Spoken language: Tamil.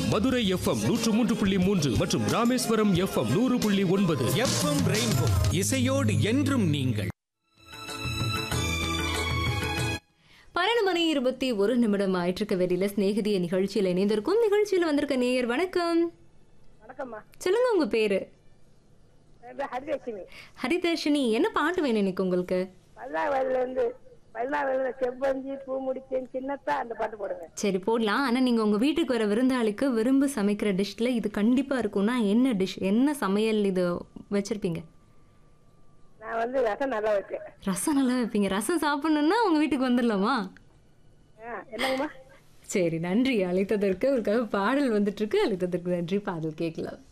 மதுரை எஃப்எம் நூற்று மூன்று புள்ளி மூன்று மற்றும் ராமேஸ்வரம் எஃப்எம் நூறு புள்ளி ஒன்பது எஃப்எம் ரெயின்போ இசையோடு என்றும் நீங்கள் பன்னெண்டு மணி இருபத்தி ஒரு நிமிடம் ஆயிட்டிருக்க வெளியில சிநேகிதிய நிகழ்ச்சியில் இணைந்திருக்கும் நிகழ்ச்சியில் வந்திருக்க நேயர் வணக்கம் வணக்கம்மா சொல்லுங்க உங்க பேரு என் பேர் ஹரிலட்சுமி ஹரிதர்ஷினி என்ன பாட்டு வேணும் இன்னைக்கு உங்களுக்கு பல்லாவதுல இருந்து பல்லாவதுல செவ்வஞ்சி பூ முடிச்சேன் சின்னத்தா அந்த பாட்டு போடுங்க சரி போடலாம் ஆனா நீங்க உங்க வீட்டுக்கு வர விருந்தாளிக்கு விரும்பி சமைக்கிற டிஷ்ல இது கண்டிப்பா இருக்கும்னா என்ன டிஷ் என்ன சமையல் இது வச்சிருப்பீங்க நான் வந்து ரசம் நல்லா வைப்பேன் ரசம் நல்லா வைப்பீங்க ரசம் சாப்பிடணும்னா உங்க வீட்டுக்கு வந்துடலாமா ஆ என்னங்கம்மா சரி நன்றி அழைத்ததற்கு ஒரு பாடல் வந்துட்டு இருக்கு அழைத்ததற்கு நன்றி பாடல் கேட்கலாம்